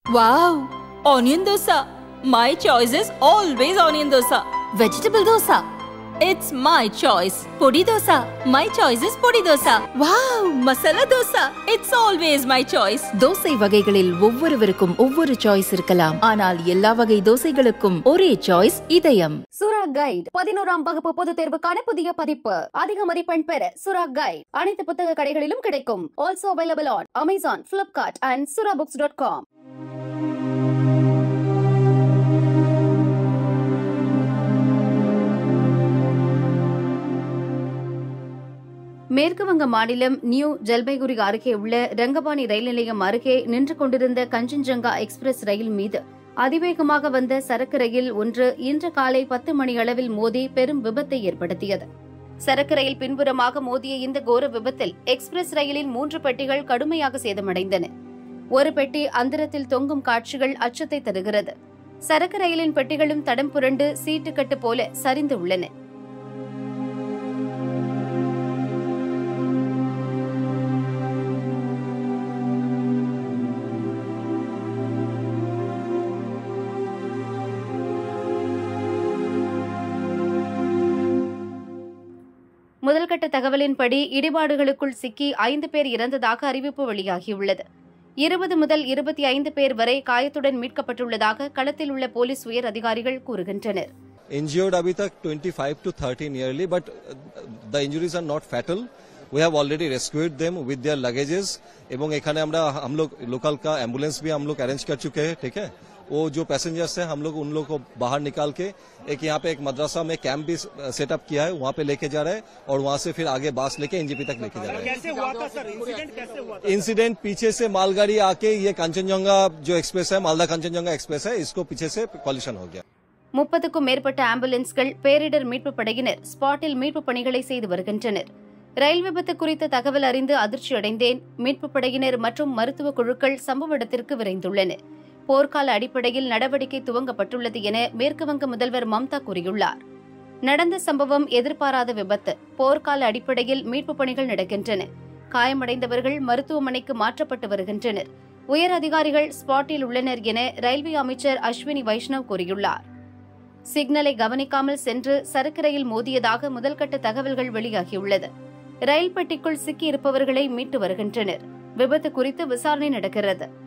Wow! Onion dosa. My choice is always onion dosa. Vegetable dosa. It's my choice. Podi dosa. My choice is podi dosa. Wow! Masala dosa. It's always my choice. Dosa வகைகளில் ஒவ்வொருவருக்கும் ஒவ்வொரு choice இருக்கலாம் ஆனால் எல்லா வகை தோசைகளுக்கும் ஒரே choice இதயம் சுரா கைட் பதினோராம் வகுப்பு பொதுத் தேர்வுக்கான புதிய பதிப்பு அதிக மதிப்பெண் பெற சுரா கைட் அனைத்து புத்தக கடைகளிலும் கிடைக்கும் also available on Amazon Flipkart and Sura books dot com மேற்கு வங்க மாநிலம் நியூ ஜல்பைகுரி அருகே உள்ள ரங்கபாணி ரயில் நிலையம் அருகே நின்று கொண்டிருந்த கஞ்சன்ஜங்கா எக்ஸ்பிரஸ் ரயில் மீது அதிவேகமாக வந்த சரக்கு ரயில் ஒன்று இன்று காலை பத்து மணி அளவில் மோதி பெரும் விபத்தை ஏற்படுத்தியது சரக்கு ரயில் பின்புறமாக மோதிய இந்த கோர விபத்தில் எக்ஸ்பிரஸ் ரயிலின் மூன்று பெட்டிகள் கடுமையாக சேதமடைந்தன ஒரு பெட்டி அந்தரத்தில் தொங்கும் காட்சிகள் அச்சத்தை தருகிறது சரக்கு ரயிலின் பெட்டிகளும் தடம் புரண்டு சீட்டுக்கட்டு போல சரிந்து உள்ளன முதல்கட்ட தகவலின்படி இடிபாடுகளுக்குள் சிக்கி ஐந்து பேர் இறந்ததாக அறிவிப்பு வெளியாகியுள்ளது இருபது முதல் இருபத்தி ஐந்து பேர் வரை காயத்துடன் மீட்கப்பட்டுள்ளதாக களத்தில் உள்ள போலீஸ் உயர் அதிகாரிகள் கூறுகின்றனர் injured abhi tak 25 to 30 nearly but uh, the injuries are not fatal we have already rescued them with their luggages এবং এখানে আমরা हम लोग लोकल का एम्बुलेंस भी हम लोग अरेंज कर चुके हैं ठीक है वो जो पैसेंजर्स हैं हम लोग उन लोग को बाहर निकाल के एक यहाँ पे एक मदरसा में कैंप भी सेटअप किया है वहाँ पे लेके जा रहे हैं और वहाँ से फिर आगे बास लेके एनजीपी तक लेके जा रहे हैं कैसे हुआ था सर इंसिडेंट कैसे हुआ था इंसिडेंट पीछे से मालगाड़ी आके ये कांचनजंगा जो एक्सप्रेस है मालदा कांचनजंगा एक्सप्रेस है इसको पीछे से कॉलिशन हो गया முப்பதுக்கும் மேற்பட்ட ஆம்புலன்ஸ்கள் பேரிடர் மீட்புப் படையினர் ஸ்பாட்டில் மீட்புப் பணிகளை செய்து வருகின்றனர் ரயில் விபத்து குறித்த தகவல் அறிந்து அதிர்ச்சியடைந்தேன் மீட்புப் படையினர் மற்றும் மருத்துவ குழுக்கள் சம்பவ இடத்திற்கு விரைந்துள்ளனர் போர்க்கால அடிப்படையில் நடவடிக்கை துவங்கப்பட்டுள்ளது என மேற்குவங்க முதல்வர் மம்தா கூறியுள்ளார் நடந்த சம்பவம் எதிர்பாராத விபத்து போர்க்கால அடிப்படையில் மீட்புப் பணிகள் நடக்கின்றன காயமடைந்தவர்கள் மருத்துவமனைக்கு மாற்றப்பட்டு வருகின்றனர் உயர் அதிகாரிகள் ஸ்பாட்டில் உள்ளனர் என ரயில்வே அமைச்சர் அஸ்வினி வைஷ்ணவ் கூறியுள்ளார் சிக்னலை கவனிக்காமல் சென்று சரக்கு ரயில் மோதியதாக முதல்கட்ட தகவல்கள் வெளியாகியுள்ளது ரயில் பெட்டிக்குள் சிக்கியிருப்பவர்களை மீட்டு வருகின்றனர் விபத்து குறித்து விசாரணை நடக்கிறது